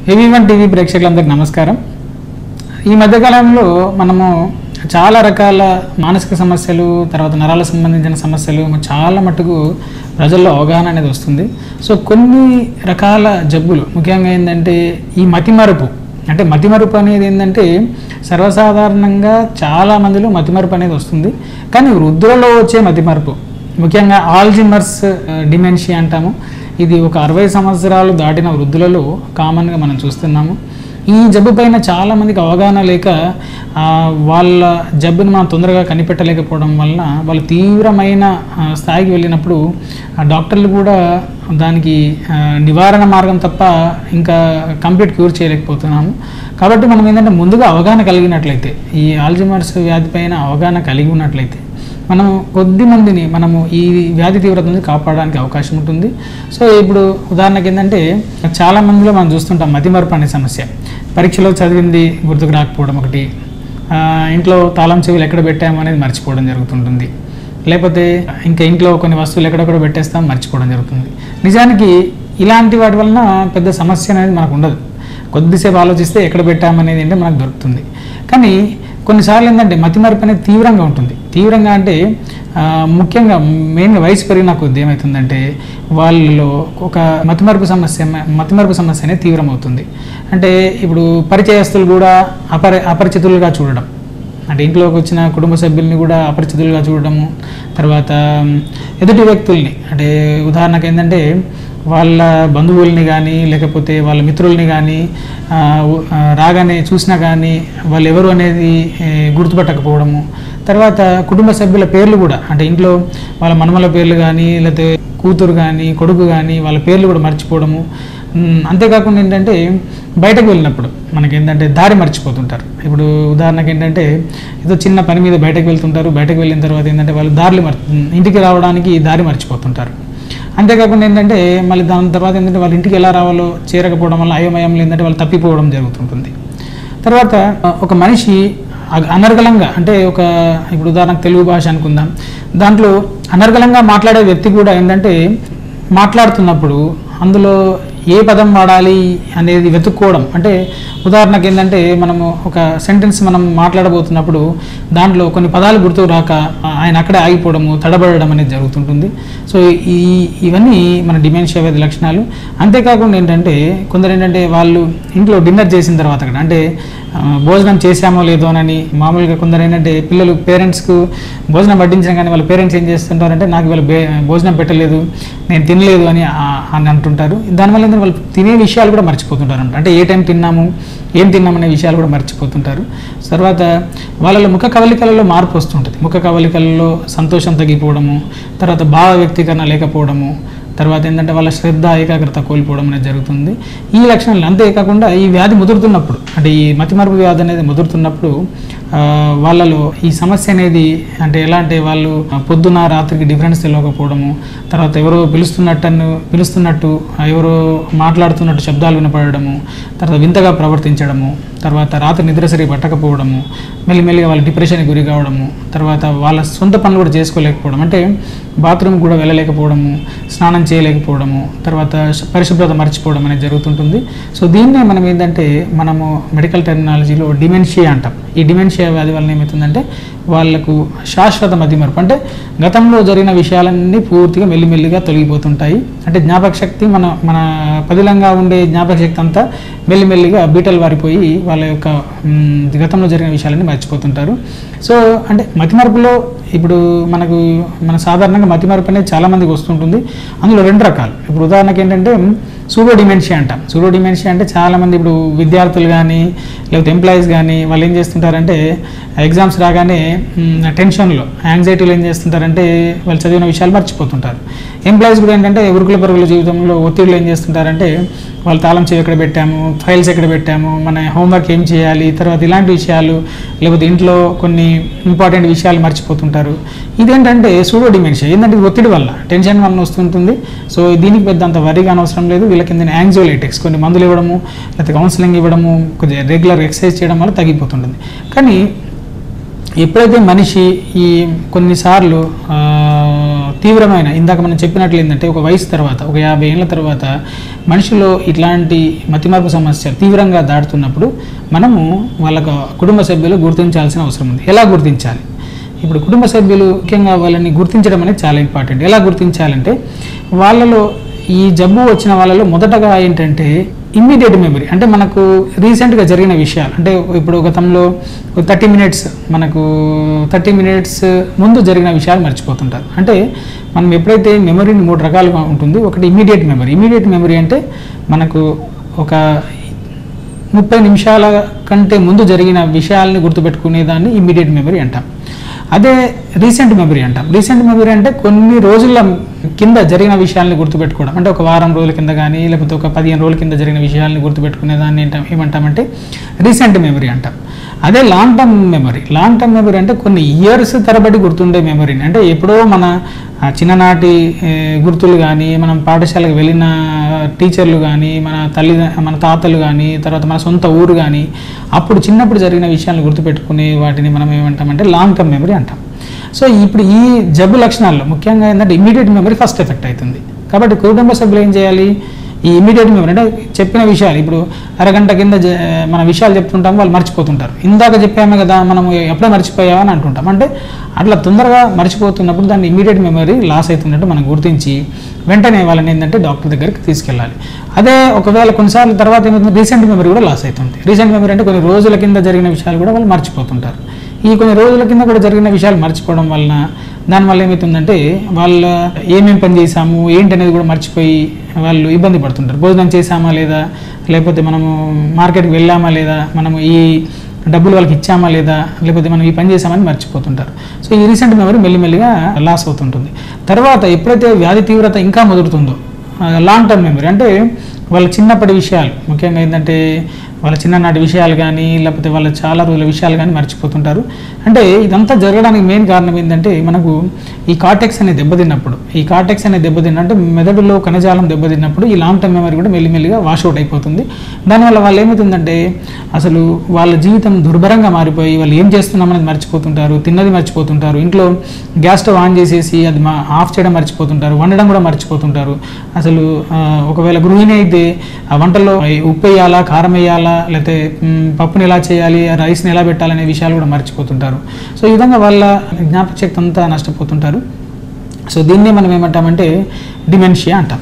ఏవి one TV ప్రేక్షకులందరికీ నమస్కారం ఈ మధ్యకాలంలో మనము చాలా రకాల మానసిక సమస్యలు తర్వాత నరాలకు సంబంధించిన సమస్యలు చాలా మటుకు ప్రజల్లో అవగాహన అనేది వస్తుంది సో కొన్ని రకాల జబ్బులు ముఖ్యంగా ఏంటంటే ఈ మతిమరుపు అంటే మతిమరుపు అనేది ఏంటంటే సర్వసాధారణంగా చాలా మందిలో మతిమరుపు అనేది వస్తుంది కానీ వృద్ధులలో వచ్చే మతిమరుపు ముఖ్యంగా ఆల్జిమర్స్ డిమెన్షియా అంటాము ఇది ఒక అరవై సంవత్సరాలు దాటిన వృద్ధులలో కామన్గా మనం చూస్తున్నాము ఈ జబ్బు పైన చాలామందికి అవగాహన లేక ఆ, వాళ్ళ జబ్బును మనం తొందరగా కనిపెట్టలేకపోవడం వలన వాళ్ళు తీవ్రమైన ఆ, స్థాయికి వెళ్ళినప్పుడు ఆ డాక్టర్లు కూడా దానికి ఆ, నివారణ మార్గం తప్ప ఇంకా కంప్లీట్ క్యూర్ చేయలేకపోతున్నాము కాబట్టి మనం ఏంటంటే ముందుగా అవగాహన కలిగినట్లయితే ఈ ఆల్జిమర్స్ వ్యాధి పైన అవగాహన కలిగి ఉన్నట్లయితే మనం కొద్ది మందిని మనము ఈ వ్యాధి తీవ్రత నుంచి కాపాడడానికి అవకాశం ఉంటుంది సో ఇప్పుడు ఉదాహరణకి ఏంటంటే చాలా మందిలో మనం చూస్తుంటాం మతిమరుపు అనే సమస్య పరీక్షలో చదివింది గుర్తుకు రాకపోవడం ఒకటి ఆ, ఇంట్లో తాళం చెవులు ఎక్కడ పెట్టాము అనేది మర్చిపోవడం జరుగుతుంటుంది లేకపోతే ఇంకా ఇంట్లో కొన్ని వస్తువులు ఎక్కడెక్కడ పెట్టేస్తాం మర్చిపోవడం జరుగుతుంది నిజానికి ఇలాంటి వాటి వలన పెద్ద సమస్య అనేది మనకు ఉండదు కొద్దిసేపు ఆలోచిస్తే ఎక్కడ పెట్టామనేది ఏంటంటే మనకు దొరుకుతుంది కానీ కొన్నిసార్లు ఏంటంటే మతిమరుపు అనేది తీవ్రంగా ఉంటుంది తీవ్రంగా అంటే ఆ, ముఖ్యంగా మెయిన్గా వయసు పెరిగిన కొద్ది ఏమవుతుందంటే వాళ్ళలో ఒక మతిమరుపు సమస్య మతిమరుపు సమస్య అనేది తీవ్రమవుతుంది అంటే ఇప్పుడు పరిచయస్తులు కూడా అపరి అపరిచితులుగా చూడడం అంటే ఇంట్లోకి వచ్చిన కుటుంబ సభ్యుల్ని కూడా అపరిచితులుగా చూడడము తర్వాత మ్, ఎదుటి వ్యక్తుల్ని అంటే ఉదాహరణకు ఏంటంటే వాళ్ళ బంధువుల్ని కానీ లేకపోతే వాళ్ళ మిత్రుల్ని కానీ ఆ, ఉ- ఆ, రాగానే చూసినా కానీ వాళ్ళు ఎవరు అనేది ఏ, గుర్తుపట్టకపోవడము తర్వాత కుటుంబ సభ్యుల పేర్లు కూడా అంటే ఇంట్లో వాళ్ళ మనమల పేర్లు కానీ లేకపోతే కూతురు కానీ కొడుకు కానీ వాళ్ళ పేర్లు కూడా మర్చిపోవడము మ్, అంతేకాకుండా ఏంటంటే బయటకు వెళ్ళినప్పుడు మనకి ఏంటంటే దారి మర్చిపోతుంటారు ఇప్పుడు ఉదాహరణకి ఏంటంటే ఏదో చిన్న పని మీద బయటకు వెళ్తుంటారు బయటకు వెళ్ళిన తర్వాత ఏంటంటే వాళ్ళు దారిలు మర్ ఇంటికి రావడానికి దారి మర్చిపోతుంటారు అంతేకాకుండా ఏంటంటే మళ్ళీ దాని తర్వాత ఏంటంటే వాళ్ళ ఇంటికి ఎలా రావాలో చేరకపోవడం వల్ల అయోమయంలో ఏంటంటే వాళ్ళు తప్పిపోవడం జరుగుతుంటుంది తర్వాత ఆ, ఒక మనిషి అగ- అనర్గళంగా అంటే ఒక ఇప్పుడు ఉదాహరణకు తెలుగు భాష అనుకుందాం దాంట్లో అనర్గళంగా మాట్లాడే వ్యక్తి కూడా ఏంటంటే మాట్లాడుతున్నప్పుడు అందులో ఏ పదం వాడాలి అనేది వెతుక్కోవడం అంటే ఉదాహరణకి ఏంటంటే మనము ఒక సెంటెన్స్ మనం మాట్లాడబోతున్నప్పుడు దాంట్లో కొన్ని పదాలు గుర్తుకు రాక ఆ, ఆయన అక్కడే ఆగిపోవడము తడబడడం అనేది జరుగుతుంటుంది సో ఈ ఇవన్నీ మన డిమెన్షియా వ్యాధి లక్షణాలు అంతేకాకుండా ఏంటంటే కొందరు ఏంటంటే వాళ్ళు ఇంట్లో డిన్నర్ చేసిన తర్వాత కూడా అంటే ఆ, భోజనం చేశామో లేదో అని మామూలుగా కొందరు ఏంటంటే పిల్లలు పేరెంట్స్కు భోజనం వడ్డించిన కానీ వాళ్ళ పేరెంట్స్ ఏం చేస్తుంటారంటే నాకు వీళ్ళ బే భోజనం పెట్టలేదు నేను తినలేదు అని ఆ- అని అంటుంటారు దానివల్ల ఏంటంటే వాళ్ళు తినే విషయాలు కూడా మర్చిపోతుంటారు అన్నమాట. అంటే ఏ టైం తిన్నాము ఏం తిన్నామనే విషయాలు కూడా మర్చిపోతుంటారు తర్వాత వాళ్ళలో ముఖ కవలికలలో మార్పు వస్తుంటుంది ముఖ కవలికలలో సంతోషం తగ్గిపోవడము తర్వాత భావ వ్యక్తీకరణ లేకపోవడము తర్వాత ఏంటంటే వాళ్ళ శ్రద్ధ ఏకాగ్రత కోల్పోవడం అనేది జరుగుతుంది ఈ లక్షణాలు అంతేకాకుండా ఈ వ్యాధి ముదురుతున్నప్పుడు అంటే ఈ మతిమరుపు వ్యాధి అనేది ముదురుతున్నప్పుడు ఆ, వాళ్ళలో ఈ సమస్య అనేది అంటే ఎలా అంటే వాళ్ళు ఆ, పొద్దున రాత్రికి డిఫరెన్స్ తెలియకపోవడము తర్వాత ఎవరో పిలుస్తున్నట్టు పిలుస్తున్నట్టు ఆ, ఎవరో మాట్లాడుతున్నట్టు శబ్దాలు వినపడము తర్వాత వింతగా ప్రవర్తించడము తర్వాత రాత్రి నిద్ర సరి పట్టకపోవడము మెల్లిమెల్లిగా వాళ్ళు డిప్రెషన్కి గురి కావడము తర్వాత వాళ్ళ సొంత పనులు కూడా చేసుకోలేకపోవడం అంటే బాత్రూమ్ కూడా వెళ్ళలేకపోవడము స్నానం చేయలేకపోవడము తర్వాత శ- పరిశుభ్రత మర్చిపోవడం అనేది జరుగుతుంటుంది సో దీన్నే మనం ఏంటంటే మనము మెడికల్ టెక్నాలజీలో డిమెన్షియా అంటాం ఈ డిమెన్షియా వ్యాధి వలన ఏమవుతుందంటే వాళ్ళకు శాశ్వత మతిమరుపు అంటే గతంలో జరిగిన విషయాలన్నీ పూర్తిగా మెల్లిమెల్లిగా తొలగిపోతుంటాయి అంటే జ్ఞాపక శక్తి మన మన పదిలంగా ఉండే జ్ఞాపక శక్తి అంతా మెల్లిమెల్లిగా బీటలు వారిపోయి వాళ్ళ యొక్క మ్, గతంలో జరిగిన విషయాలన్నీ మర్చిపోతుంటారు సో అంటే మతిమరుపులో ఇప్పుడు మనకు మన సాధారణంగా మతిమరుపు అనేది చాలా మందికి వస్తుంటుంది అందులో రెండు రకాలు ఇప్పుడు ఉదాహరణకి ఏంటంటే సూడో డిమెన్షియా అంటాం సూడో డిమెన్షియా అంటే చాలామంది ఇప్పుడు విద్యార్థులు కానీ లేకపోతే ఎంప్లాయీస్ కానీ వాళ్ళు ఏం చేస్తుంటారంటే ఎగ్జామ్స్ రాగానే మ్, టెన్షన్లో యాంగ్జైటీలో ఏం చేస్తుంటారంటే వాళ్ళు చదివిన విషయాలు మర్చిపోతుంటారు ఎంప్లాయీస్ కూడా ఏంటంటే ఉరుకుల పరుగుల జీవితంలో ఒత్తిడిలో ఏం చేస్తుంటారంటే వాళ్ళు తాళం చెవి ఎక్కడ పెట్టాము ఫైల్స్ ఎక్కడ పెట్టాము మన హోంవర్క్ ఏం చేయాలి తర్వాత ఇలాంటి విషయాలు లేకపోతే ఇంట్లో కొన్ని ఇంపార్టెంట్ విషయాలు మర్చిపోతుంటారు ఇదేంటంటే సూడో డిమెన్షియా ఏంటంటే ఇది ఒత్తిడి వల్ల టెన్షన్ వల్ల వస్తుంటుంది సో దీనికి పెద్ద అంత వరిగా అవసరం లేదు వీళ్ళకి కింద యాంగ్జోలైటిక్స్ కొన్ని మందులు ఇవ్వడము లేకపోతే కౌన్సిలింగ్ ఇవ్వడము కొద్దిగా రెగ్యులర్ ఎక్సర్సైజ్ చేయడం వల్ల తగ్గిపోతుంటుంది కానీ ఎప్పుడైతే మనిషి ఈ కొన్నిసార్లు ఆ, తీవ్రమైన ఇందాక మనం చెప్పినట్లు ఏంటంటే ఒక వయసు తర్వాత ఒక యాభై ఏళ్ళ తర్వాత మనిషిలో ఇట్లాంటి మతిమరుపు సమస్య తీవ్రంగా దాటుతున్నప్పుడు మనము వాళ్ళ కుటుంబ సభ్యులు గుర్తించాల్సిన అవసరం ఉంది ఎలా గుర్తించాలి ఇప్పుడు కుటుంబ సభ్యులు ముఖ్యంగా వాళ్ళని గుర్తించడం అనేది చాలా ఇంపార్టెంట్ ఎలా గుర్తించాలంటే వాళ్ళలో ఈ జబ్బు వచ్చిన వాళ్ళలో మొదటగా ఏంటంటే ఇమ్మీడియట్ మెమరీ అంటే మనకు రీసెంట్గా జరిగిన విషయాలు అంటే ఇప్పుడు గతంలో థర్టీ మినిట్స్ మనకు థర్టీ మినిట్స్ ముందు జరిగిన విషయాలు మర్చిపోతుంటారు అంటే మనం ఎప్పుడైతే మెమరీని మూడు రకాలుగా ఉంటుంది ఒకటి ఇమీడియట్ మెమరీ ఇమీడియట్ మెమరీ అంటే మనకు ఒక ముప్పై నిమిషాల కంటే ముందు జరిగిన విషయాల్ని గుర్తుపెట్టుకునే దాన్ని ఇమ్మీడియట్ మెమరీ అంటాం అదే రీసెంట్ మెమరీ అంటాం రీసెంట్ మెమరీ అంటే కొన్ని రోజుల కింద జరిగిన విషయాల్ని గుర్తుపెట్టుకోవడం అంటే ఒక వారం రోజుల కింద కానీ లేకపోతే ఒక పదిహేను రోజుల కింద జరిగిన విషయాల్ని గుర్తుపెట్టుకునే దాన్ని ఏంటాం ఏమంటామంటే రీసెంట్ మెమరీ అంటాం అదే long term memory long term memory అంటే కొన్ని ఇయర్స్ తరబడి గుర్తుండే మెమరీని అంటే ఎప్పుడో మన ఆ, చిన్ననాటి ఏ, గుర్తులు కానీ మనం పాఠశాలకు వెళ్ళిన టీచర్లు కానీ మన తల్లి మన తాతలు కానీ తర్వాత మన సొంత ఊరు కానీ అప్పుడు చిన్నప్పుడు జరిగిన విషయాలను గుర్తుపెట్టుకునే వాటిని మనం ఏమంటామంటే లాంగ్ టర్మ్ మెమరీ అంటాం సో ఇప్పుడు ఈ జబ్బు లక్షణాల్లో ముఖ్యంగా ఏంటంటే ఇమీడియట్ మెమరీ ఫస్ట్ ఎఫెక్ట్ అవుతుంది కాబట్టి కుటుంబ సభ్యులు ఏం చేయాలి ఈ ఇమీడియట్ మెమరీ అంటే చెప్పిన విషయాలు ఇప్పుడు అరగంట కింద జ- మన విషయాలు చెప్తుంటాం వాళ్ళు మర్చిపోతుంటారు ఇందాక చెప్పామే కదా మనం ఎప్పుడో మర్చిపోయావా అని అంటుంటాం అంటే అట్లా తొందరగా మర్చిపోతున్నప్పుడు దాన్ని ఇమీడియట్ మెమరీ లాస్ అవుతున్నట్టు మనం గుర్తించి వెంటనే వాళ్ళని ఏంటంటే డాక్టర్ దగ్గరికి తీసుకెళ్ళాలి అదే ఒకవేళ కొన్నిసార్లు తర్వాత ఏమవుతుంది రీసెంట్ మెమరీ కూడా లాస్ అవుతుంది రీసెంట్ మెమరీ అంటే కొన్ని రోజుల కింద జరిగిన విషయాలు కూడా వాళ్ళు మర్చిపోతుంటారు ఈ కొన్ని రోజుల కింద కూడా జరిగిన విషయాలు మర్చిపోవడం వలన దానివల్ల ఏమవుతుందంటే వాళ్ళ ఏమేం పని చేశాము ఏంటి అనేది కూడా మర్చిపోయి వాళ్ళు ఇబ్బంది పడుతుంటారు భోజనం చేశామా లేదా లేకపోతే మనము మార్కెట్కి వెళ్ళామా లేదా మనము ఈ డబ్బులు వాళ్ళకి ఇచ్చామా లేదా లేకపోతే మనం ఈ పని చేసామని మర్చిపోతుంటారు సో ఈ రీసెంట్ మెమరీ మెల్లిమెల్లిగా లాస్ అవుతుంటుంది తర్వాత ఎప్పుడైతే వ్యాధి తీవ్రత ఇంకా ముదురుతుందో లాంగ్ టర్మ్ మెమరీ అంటే వాళ్ళ చిన్నప్పటి విషయాలు ముఖ్యంగా ఏంటంటే వాళ్ళ చిన్ననాటి విషయాలు కానీ లేకపోతే వాళ్ళ చాలా రోజుల విషయాలు కానీ మర్చిపోతుంటారు అంటే ఇదంతా జరగడానికి మెయిన్ కారణం ఏంటంటే మనకు ఈ కార్టెక్స్ అనేది దెబ్బతిన్నప్పుడు ఈ కార్టెక్స్ అనేది దెబ్బతిన్న అంటే మెదడులో కణజాలం దెబ్బతిన్నప్పుడు ఈ లాంగ్ టర్మ్ మెమరీ కూడా మెల్లిమెల్లిగా వాషౌట్ అయిపోతుంది దానివల్ల వాళ్ళు ఏమవుతుందంటే అసలు వాళ్ళ జీవితం దుర్భరంగా మారిపోయి వాళ్ళు ఏం చేస్తున్నామనేది మర్చిపోతుంటారు తిన్నది మర్చిపోతుంటారు ఇంట్లో గ్యాస్ స్టవ్ ఆన్ చేసేసి అది మా ఆఫ్ చేయడం మర్చిపోతుంటారు వండడం కూడా మర్చిపోతుంటారు అసలు ఆ, ఒకవేళ గృహిణి అయితే ఆ వంటల్లో ఈ ఉప్పు వేయాలా కారం వేయాలా లేకపోతే మ్, పప్పుని ఎలా చేయాలి ఆ రైస్ని ఎలా పెట్టాలనే విషయాలు కూడా మర్చిపోతుంటారు సో ఈ విధంగా వాళ్ళ జ్ఞాపక శక్తి అంతా నష్టపోతుంటారు సో దీన్నే మనం ఏమంటామంటే డిమెన్షియా అంటాం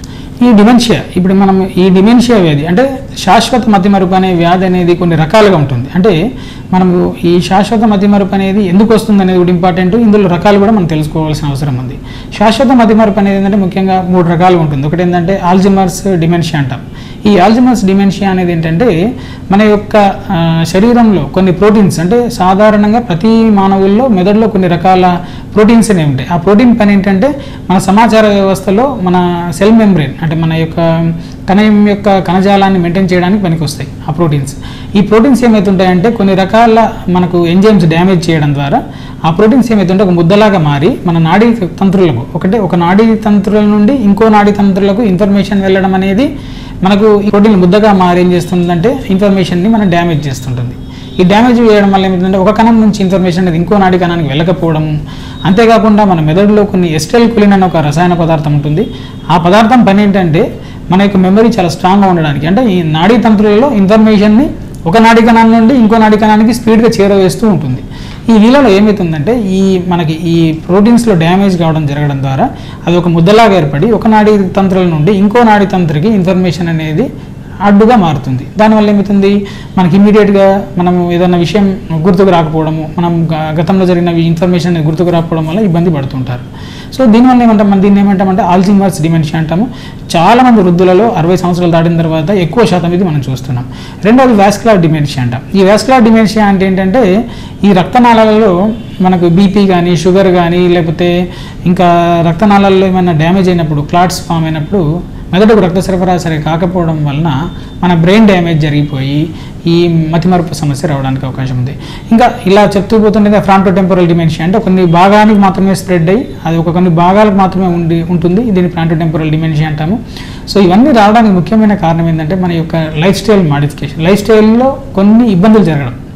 ఈ డిమెన్షియా ఇప్పుడు మనం ఈ డిమెన్షియా వ్యాధి అంటే శాశ్వత మతిమరుపు అనే వ్యాధి అనేది కొన్ని రకాలుగా ఉంటుంది అంటే మనము ఈ శాశ్వత మతిమరుపు అనేది ఎందుకు వస్తుంది అనేది కూడా ఇంపార్టెంట్ ఇందులో రకాలు కూడా మనం తెలుసుకోవాల్సిన అవసరం ఉంది శాశ్వత మతిమరుపు అనేది ఏంటంటే ముఖ్యంగా మూడు రకాలుగా ఉంటుంది ఒకటి ఏంటంటే ఆల్జిమర్స్ డిమెన్షియా అంటాం ఈ ఆల్జిమర్స్ డిమెన్షియా అనేది ఏంటంటే మన యొక్క ఆ, శరీరంలో కొన్ని ప్రోటీన్స్ అంటే సాధారణంగా ప్రతి మానవుల్లో మెదడులో కొన్ని రకాల ప్రోటీన్స్ అనేవి ఉంటాయి ఆ ప్రోటీన్ పని ఏంటంటే మన సమాచార వ్యవస్థలో మన సెల్ మెంబ్రెయిన్ అంటే మన యొక్క కణం యొక్క కణజాలాన్ని మెయింటైన్ చేయడానికి పనికొస్తాయి ఆ ప్రోటీన్స్ ఈ ప్రోటీన్స్ ఏమవుతుంటాయంటే కొన్ని రకాల మనకు ఎంజైమ్స్ డ్యామేజ్ చేయడం ద్వారా ఆ ప్రోటీన్స్ ఏమవుతుంటే ఒక ముద్దలాగా మారి మన నాడీ తంత్రులకు ఒకటే ఒక నాడీ తంత్రుల నుండి ఇంకో నాడీ తంత్రులకు ఇన్ఫర్మేషన్ వెళ్ళడం అనేది మనకు ఈ ప్రోటీన్ ముద్దగా మారి ఏం చేస్తుందంటే ఇన్ఫర్మేషన్ని మనం డ్యామేజ్ చేస్తుంటుంది ఈ డ్యామేజ్ చేయడం వల్ల ఏమవుతుందంటే ఒక కణం నుంచి ఇన్ఫర్మేషన్ అనేది ఇంకో నాడి కణానికి వెళ్ళకపోవడము అంతేకాకుండా మన మెదడులో కొన్ని ఎస్టెల్ కులిన్ అనే ఒక రసాయన పదార్థం ఉంటుంది ఆ పదార్థం పని ఏంటంటే మన యొక్క మెమరీ చాలా స్ట్రాంగ్గా ఉండడానికి అంటే ఈ నాడీ తంత్రులలో ఇన్ఫర్మేషన్ని ఒక నాడీ కణాల నుండి ఇంకో నాడీ కణానికి స్పీడ్గా చేరవేస్తూ ఉంటుంది ఈ వీళ్ళలో ఏమవుతుందంటే ఈ మనకి ఈ ప్రోటీన్స్లో డ్యామేజ్ కావడం జరగడం ద్వారా అది ఒక ముద్దలాగా ఏర్పడి ఒక నాడీ తంత్రుల నుండి ఇంకో నాడీ తంత్రికి ఇన్ఫర్మేషన్ అనేది అడ్డుగా మారుతుంది దానివల్ల ఏమవుతుంది మనకి ఇమీడియట్గా మనం ఏదైనా విషయం గుర్తుకు రాకపోవడము మనం గ- గతంలో జరిగిన ఇన్ఫర్మేషన్ అనేది గుర్తుకు రాకపోవడం వల్ల ఇబ్బంది పడుతుంటారు సో దీనివల్ల ఏమంటాం మనం దీన్ని ఏమంటామంటే ఆల్జిమర్స్ డిమెన్షియా అంటాము చాలా మంది వృద్ధులలో అరవై సంవత్సరాలు దాటిన తర్వాత ఎక్కువ శాతం ఇది మనం చూస్తున్నాం రెండవది వాస్కులర్ డిమెన్షియా అంటాం ఈ వాస్కులర్ డిమెన్షియా అంటే ఏంటంటే ఈ రక్తనాళాలలో మనకు బీపీ కానీ షుగర్ కానీ లేకపోతే ఇంకా రక్తనాళాల్లో ఏమైనా డ్యామేజ్ అయినప్పుడు క్లాట్స్ ఫామ్ అయినప్పుడు మెదడుకు రక్త సరఫరా సరి కాకపోవడం వలన మన బ్రెయిన్ డ్యామేజ్ జరిగిపోయి ఈ మతిమరుపు సమస్య రావడానికి అవకాశం ఉంది ఇంకా ఇలా చెప్తూ పోతుండగా ఫ్రాంటో టెంపోరల్ డిమెన్షియా అంటే కొన్ని భాగానికి మాత్రమే స్ప్రెడ్ అయ్యి అది ఒక కొన్ని భాగాలకు మాత్రమే ఉండి ఉంటుంది దీన్ని ఫ్రాంటో టెంపోరల్ డిమెన్షియా అంటాము సో ఇవన్నీ రావడానికి ముఖ్యమైన కారణం ఏంటంటే మన యొక్క లైఫ్ స్టైల్ మాడిఫికేషన్ లైఫ్ స్టైల్లో కొన్ని ఇబ్బందులు జరగడం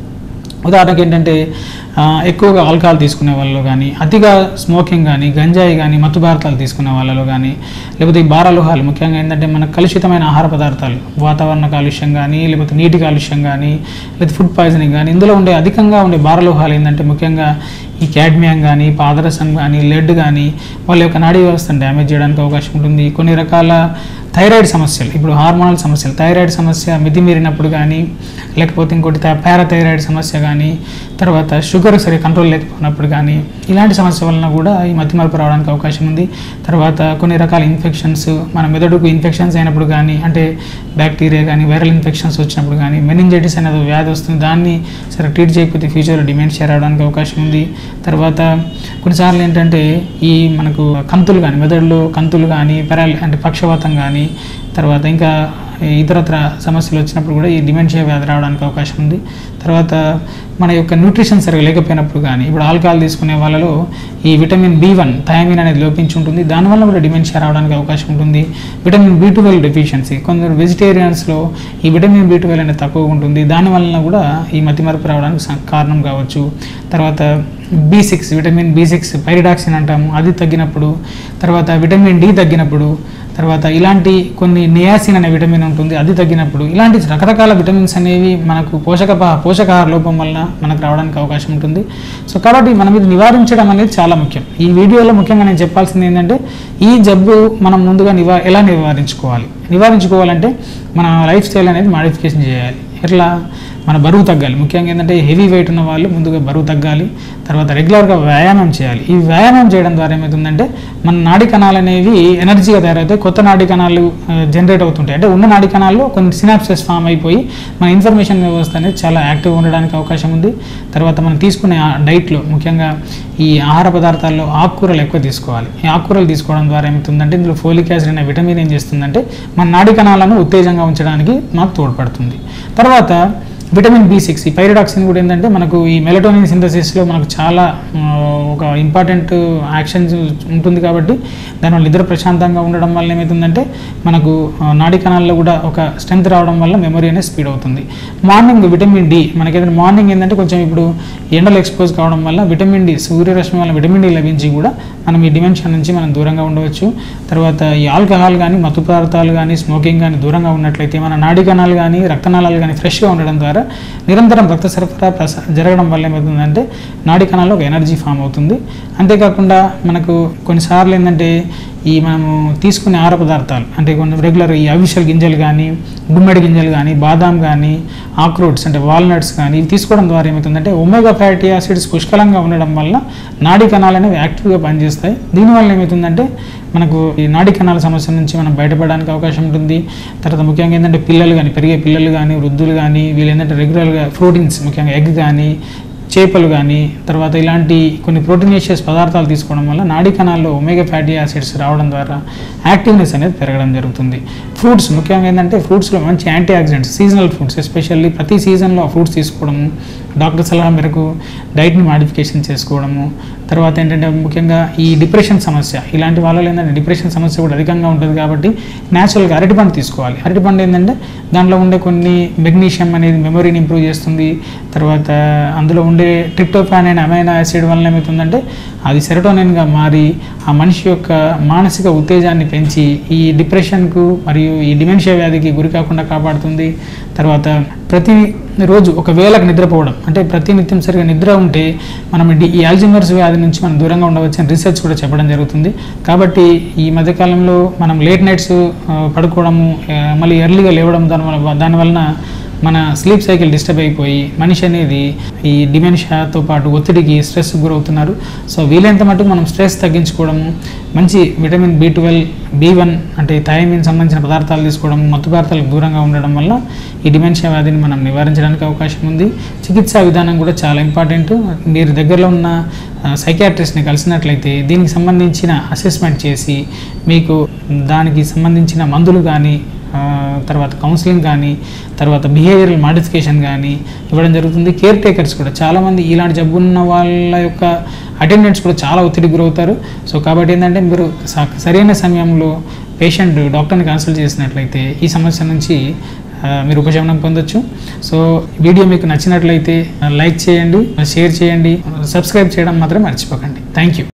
ఉదాహరణకి ఏంటంటే ఆ, ఎక్కువగా ఆల్కహాల్ తీసుకునే వాళ్ళు కానీ అతిగా స్మోకింగ్ కానీ గంజాయి కానీ మత్తు పదార్థాలు తీసుకునే వాళ్ళలో కానీ లేకపోతే ఈ భారలోహాలు ముఖ్యంగా ఏంటంటే మన కలుషితమైన ఆహార పదార్థాలు వాతావరణ కాలుష్యం కానీ లేకపోతే నీటి కాలుష్యం కానీ లేకపోతే ఫుడ్ పాయిజనింగ్ కానీ ఇందులో ఉండే అధికంగా ఉండే భారలోహాలు ఏంటంటే ముఖ్యంగా ఈ క్యాడ్మియం కానీ పాదరసం కానీ లెడ్ కానీ వాళ్ళ యొక్క నాడీ వ్యవస్థను డ్యామేజ్ చేయడానికి అవకాశం ఉంటుంది కొన్ని రకాల థైరాయిడ్ సమస్యలు ఇప్పుడు హార్మోనల్ సమస్యలు థైరాయిడ్ సమస్య మితిమీరినప్పుడు కానీ లేకపోతే ఇంకోటి పారాథైరాయిడ్ సమస్య కానీ తర్వాత షుగర్ సరిగ్గా కంట్రోల్ లేకపోయినప్పుడు కానీ ఇలాంటి సమస్య వలన కూడా ఈ మతిమరుపు రావడానికి అవకాశం ఉంది తర్వాత కొన్ని రకాల ఇన్ఫెక్షన్స్ మన మెదడుకు ఇన్ఫెక్షన్స్ అయినప్పుడు కానీ అంటే బ్యాక్టీరియా కానీ వైరల్ ఇన్ఫెక్షన్స్ వచ్చినప్పుడు కానీ మెనింజైటిస్ అనేది ఒక వ్యాధి వస్తుంది దాన్ని సరే ట్రీట్ చేయకపోతే ఫ్యూచర్లో డిమెన్షియా రావడానికి అవకాశం ఉంది తర్వాత కొన్నిసార్లు ఏంటంటే ఈ మనకు కంతులు కానీ మెదడులో కంతులు కానీ పెరాలి అంటే పక్షవాతం కానీ తర్వాత ఇంకా ఇతరత్ర సమస్యలు వచ్చినప్పుడు కూడా ఈ డిమెన్షియా వ్యాధి రావడానికి అవకాశం ఉంది తర్వాత మన యొక్క న్యూట్రిషన్ సరిగా లేకపోయినప్పుడు కానీ ఇప్పుడు ఆల్కహాల్ తీసుకునే వాళ్ళలో ఈ విటమిన్ బి వన్ థయామిన్ అనేది లోపించి ఉంటుంది దానివల్ల కూడా డిమెన్షియా రావడానికి అవకాశం ఉంటుంది విటమిన్ బి ట్వెల్వ్ డెఫిషియన్సీ కొందరు వెజిటేరియన్స్లో ఈ విటమిన్ బి ట్వెల్వ్ అనేది తక్కువగా ఉంటుంది దానివల్ల కూడా ఈ మతిమరుపు రావడానికి స- కారణం కావచ్చు తర్వాత B six vitamin B six pyridoxine అంటాము అది తగ్గినప్పుడు తర్వాత విటమిన్ డి తగ్గినప్పుడు తర్వాత ఇలాంటి కొన్ని నియాసిన్ అనే విటమిన్ ఉంటుంది అది తగ్గినప్పుడు ఇలాంటి రకరకాల విటమిన్స్ అనేవి మనకు పోషక ప- పోషకాహార లోపం వలన మనకు రావడానికి అవకాశం ఉంటుంది సో కాబట్టి మనం ఇది నివారించడం అనేది చాలా ముఖ్యం ఈ వీడియోలో ముఖ్యంగా నేను చెప్పాల్సింది ఏంటంటే ఈ జబ్బు మనం ముందుగా నివా ఎలా నివారించుకోవాలి నివారించుకోవాలంటే మన లైఫ్ స్టైల్ అనేది మాడిఫికేషన్ చేయాలి ఎట్లా మన బరువు తగ్గాలి ముఖ్యంగా ఏంటంటే హెవీ వెయిట్ ఉన్న వాళ్ళు ముందుగా బరువు తగ్గాలి తర్వాత రెగ్యులర్గా వ్యాయామం చేయాలి ఈ వ్యాయామం చేయడం ద్వారా ఏమవుతుందంటే మన నాడి కణాలు అనేవి ఎనర్జీగా తయారవుతాయి కొత్త నాడి కణాలు జనరేట్ అవుతుంటాయి అంటే ఉన్న నాడి కణాల్లో కొన్ని సినాప్సెస్ ఫామ్ అయిపోయి మన ఇన్ఫర్మేషన్ వ్యవస్థ అనేది చాలా యాక్టివ్ ఉండడానికి అవకాశం ఉంది తర్వాత మనం తీసుకునే ఆ డైట్లో ముఖ్యంగా ఈ ఆహార పదార్థాల్లో ఆకుకూరలు ఎక్కువ తీసుకోవాలి ఈ ఆకుకూరలు తీసుకోవడం ద్వారా ఏమవుతుందంటే ఇందులో ఫోలిక్ యాసిడ్ అనే విటమిన్ ఏం చేస్తుందంటే మన నాడి కణాలను ఉత్తేజంగా ఉంచడానికి మాకు తోడ్పడుతుంది తర్వాత విటమిన్ బి సిక్స్ ఈ పైరడాక్సిన్ కూడా ఏంటంటే మనకు ఈ మెలటోనిన్ సింథసిస్లో మనకు చాలా ఆ, ఒక ఇంపార్టెంట్ యాక్షన్ ఉంటుంది కాబట్టి దానివల్ల నిద్ర ప్రశాంతంగా ఉండడం వల్ల ఏమవుతుందంటే మనకు ఆ, నాడీ కణాల్లో కూడా ఒక స్ట్రెంత్ రావడం వల్ల మెమరీ అనేది స్పీడ్ అవుతుంది మార్నింగ్ విటమిన్ డి మనకి ఏదైనా మార్నింగ్ ఏంటంటే కొంచెం ఇప్పుడు ఎండలు ఎక్స్పోజ్ కావడం వల్ల విటమిన్ డి సూర్యరశ్మి వల్ల విటమిన్ డి లభించి కూడా మనం ఈ డిమెన్షన్ నుంచి మనం దూరంగా ఉండవచ్చు తర్వాత ఈ ఆల్కహాల్ కానీ మత్తు పదార్థాలు కానీ స్మోకింగ్ కానీ దూరంగా ఉన్నట్లయితే మన నాడీ కణాలు కానీ రక్తనాళాలు కానీ ఫ్రెష్గా ఉండడం ద్వారా నిరంతరం రక్త సరఫరా ప్రస జరగడం వల్ల ఏమవుతుందంటే నాడీ కణాల్లో ఒక ఎనర్జీ ఫామ్ అవుతుంది అంతేకాకుండా మనకు కొన్నిసార్లు ఏంటంటే ఈ మనము తీసుకునే ఆహార పదార్థాలు అంటే కొన్ని రెగ్యులర్ ఈ అవిషల్ గింజలు కానీ గుమ్మడి గింజలు కానీ బాదాం కానీ ఆక్రోట్స్ అంటే వాల్నట్స్ కానీ ఇవి తీసుకోవడం ద్వారా ఏమవుతుందంటే ఒమేగా ఫ్యాటీ యాసిడ్స్ పుష్కలంగా ఉండడం వల్ల నాడీ కణాలు అనేవి యాక్టివ్గా పనిచేస్తాయి దీనివల్ల ఏమవుతుందంటే మనకు ఈ నాడీ కణాల సమస్య నుంచి మనం బయటపడడానికి అవకాశం ఉంటుంది తర్వాత ముఖ్యంగా ఏంటంటే పిల్లలు కానీ పెరిగే పిల్లలు కానీ వృద్ధులు కానీ వీళ్ళు ఏంటంటే రెగ్యులర్గా ప్రోటీన్స్ ముఖ్యంగా ఎగ్ కానీ చేపలు కానీ తర్వాత ఇలాంటి కొన్ని ప్రోటీనేషియస్ పదార్థాలు తీసుకోవడం వల్ల నాడీ కణాల్లో ఒమేగా ఫ్యాటీ యాసిడ్స్ రావడం ద్వారా యాక్టివ్నెస్ అనేది పెరగడం జరుగుతుంది ఫ్రూట్స్ ముఖ్యంగా ఏంటంటే ఫ్రూట్స్లో మంచి antioxidants seasonal fruits especially ప్రతి సీజన్లో ఆ ఫ్రూట్స్ తీసుకోవడము డాక్టర్ సలహా మేరకు డైట్ని మాడిఫికేషన్ చేసుకోవడము తర్వాత ఏంటంటే ముఖ్యంగా ఈ డిప్రెషన్ సమస్య ఇలాంటి వాళ్ళలో ఏంటంటే డిప్రెషన్ సమస్య కూడా అధికంగా ఉంటుంది కాబట్టి న్యాచురల్గా అరటిపండు తీసుకోవాలి అరటిపండు ఏంటంటే దాంట్లో ఉండే కొన్ని మెగ్నీషియం అనేది మెమొరీని ఇంప్రూవ్ చేస్తుంది తర్వాత అందులో ఉండే ట్రిప్టోఫాన్ అనే అమైనో యాసిడ్ వల్ల ఏమవుతుందంటే అది సెరటోనిన్గా మారి ఆ మనిషి యొక్క మానసిక ఉత్తేజాన్ని పెంచి ఈ డిప్రెషన్కు మరియు ఈ డిమెన్షియా వ్యాధికి గురి కాకుండా కాపాడుతుంది తర్వాత ప్రతి రోజు ఒక వేళకు నిద్రపోవడం అంటే ప్రతి నిత్యం సరిగా నిద్ర ఉంటే మనం డి- ఈ ఆల్జిమర్స్ వ్యాధి నుంచి మనం దూరంగా ఉండవచ్చు అని రీసెర్చ్ కూడా చెప్పడం జరుగుతుంది కాబట్టి ఈ మధ్యకాలంలో మనం లేట్ నైట్స్ పడుకోవడము ఆ, మళ్ళీ ఎర్లీగా లేవడం దానివల్ల దానివలన మన స్లీప్ సైకిల్ డిస్టర్బ్ అయిపోయి మనిషి అనేది ఈ డిమెన్షియాతో పాటు ఒత్తిడికి స్ట్రెస్ గురవుతున్నారు సో వీలైనంత మటుకు మనం స్ట్రెస్ తగ్గించుకోవడము మంచి vitamin B twelve B one అంటే థైమిన్ సంబంధించిన పదార్థాలు తీసుకోవడం మత్తు పదార్థాలకు దూరంగా ఉండడం వల్ల ఈ డిమెన్షియా వ్యాధిని మనం నివారించడానికి అవకాశం ఉంది చికిత్సా విధానం కూడా చాలా ఇంపార్టెంట్ మీరు దగ్గరలో ఉన్న సైకాట్రిస్ట్ని కలిసినట్లయితే దీనికి సంబంధించిన అసెస్మెంట్ చేసి మీకు దానికి సంబంధించిన మందులు కానీ ఆ, తర్వాత కౌన్సిలింగ్ కానీ తర్వాత బిహేవియరల్ మాడిఫికేషన్ కానీ ఇవ్వడం జరుగుతుంది కేర్ టేకర్స్ కూడా చాలామంది ఇలాంటి జబ్బు ఉన్న వాళ్ళ యొక్క అటెండెంట్స్ కూడా చాలా ఒత్తిడికి గురవుతారు సో కాబట్టి ఏంటంటే మీరు స- సరైన సమయంలో పేషెంట్ డాక్టర్ని కన్సల్ట్ చేసినట్లయితే ఈ సమస్య నుంచి ఆ, మీరు ఉపశమనం పొందొచ్చు సో వీడియో మీకు నచ్చినట్లయితే లైక్ చేయండి షేర్ చేయండి సబ్స్క్రైబ్ చేయడం మాత్రం మర్చిపోకండి థ్యాంక్ యూ